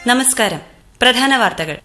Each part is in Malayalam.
നമസ്കാരം പ്രധാന വാർത്തകൾ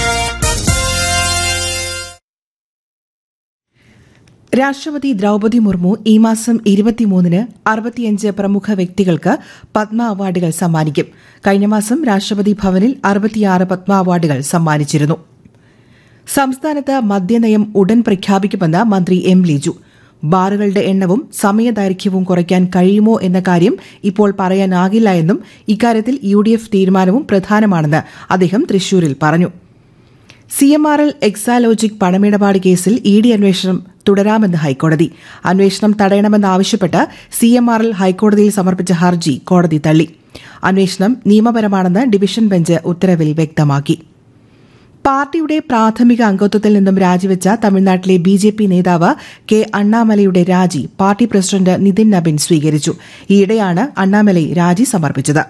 രാഷ്ട്രപതി ദ്രൌപതി മുർമു ഈ മാസം ഇരുപത്തിമൂന്നിന് അറുപത്തിയഞ്ച് പ്രമുഖ വ്യക്തികൾക്ക് പത്മ അവാർഡുകൾ സമ്മാനിക്കും കഴിഞ്ഞ മാസം രാഷ്ട്രപതി ഭവനിൽ അറുപത്തിയാറ് പത്മ അവാർഡുകൾ സമ്മാനിച്ചിരുന്നു സംസ്ഥാനത്ത് മദ്യനയം ഉടൻ പ്രഖ്യാപിക്കുമെന്ന് മന്ത്രി എം ലിജു ബാറുകളുടെ എണ്ണവും സമയദൈർഘ്യവും കുറയ്ക്കാൻ കഴിയുമോ എന്ന കാര്യം ഇപ്പോൾ പറയാനാകില്ല എന്നും ഇക്കാര്യത്തിൽ യു ഡി എഫ് തീരുമാനവും പ്രധാനമാണെന്ന് അദ്ദേഹം തൃശൂരിൽ പറഞ്ഞു C M R L Exalogic പണമിടപാട് കേസിൽ ഇ ഡി അന്വേഷണം തുടരാമെന്ന് ഹൈക്കോടതി അന്വേഷണം തടയണമെന്നാവശ്യപ്പെട്ട് സി എം ആർ എൽ ഹൈക്കോടതിയിൽ സമർപ്പിച്ച ഹർജി കോടതി തള്ളി അന്വേഷണം നിയമപരമാണെന്ന് ഡിവിഷൻ ബെഞ്ച് ഉത്തരവിൽ വ്യക്തമാക്കി പാർട്ടിയുടെ പ്രാഥമിക അംഗത്വത്തിൽ നിന്നും രാജിവെച്ച തമിഴ്നാട്ടിലെ ബി ജെ പി നേതാവ് കെ അണ്ണാമലയുടെ രാജി പാർട്ടി പ്രസിഡന്റ് നിതിൻ നബിൻ സ്വീകരിച്ചു ഈയിടെയാണ് അണ്ണാമലൈ രാജി സമർപ്പിച്ചത്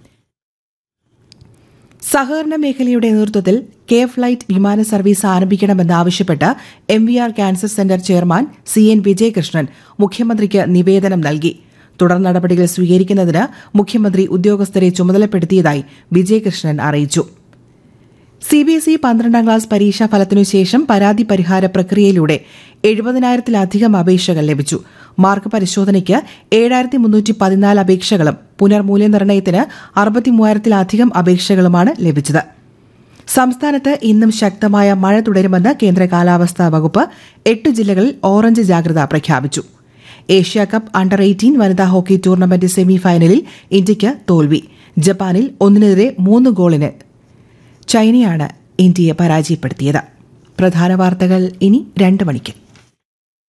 സഹകരണ മേഖലയുടെ നേതൃത്വത്തിൽ കെ ഫ്ലൈറ്റ് വിമാന സർവീസ് ആരംഭിക്കണമെന്ന് ആവശ്യപ്പെട്ട് M V R cancer centre chairman C N Vijayakrishnan മുഖ്യമന്ത്രിക്ക് നിവേദനം നൽകി തുടർ നടപടികൾ സ്വീകരിക്കുന്നതിന് മുഖ്യമന്ത്രി ഉദ്യോഗസ്ഥരെ ചുമതലപ്പെടുത്തിയതായി വിജയകൃഷ്ണൻ അറിയിച്ചു സിബിഎസ്ഇ പന്ത്രണ്ടാം ക്ലാസ് പരീക്ഷാ ഫലത്തിനു ശേഷം പരാതി പരിഹാര പ്രക്രിയയിലൂടെ എഴുപതിനായിരത്തിലധികം അപേക്ഷകൾ ലഭിച്ചു മാർക്ക് പരിശോധനയ്ക്ക് ഏഴായിരത്തി മുന്നൂറ്റി പതിനാല് അപേക്ഷകളും പുനർമൂല്യനിർണ്ണയത്തിന് അറുപത്തിമൂവായിരത്തിലധികം അപേക്ഷകളുമാണ് ലഭിച്ചത് സംസ്ഥാനത്ത് ഇന്നും ശക്തമായ മഴ തുടരുമെന്ന് കേന്ദ്ര കാലാവസ്ഥാ വകുപ്പ് എട്ട് ജില്ലകളിൽ ഓറഞ്ച് ജാഗ്രത പ്രഖ്യാപിച്ചു ഏഷ്യ കപ്പ് അണ്ടർ എയ്റ്റീൻ വനിതാ ഹോക്കി ടൂർണമെന്റ് സെമി ഫൈനലിൽ ഇന്ത്യയ്ക്ക് തോൽവി ജപ്പാനിൽ ഒന്നിനെതിരെ മൂന്ന് ഗോളിന് ചൈനയാണ് ഇന്ത്യയെ പരാജയപ്പെടുത്തിയത് പ്രധാന വാർത്തകൾ ഇനി രണ്ട് മണിക്ക്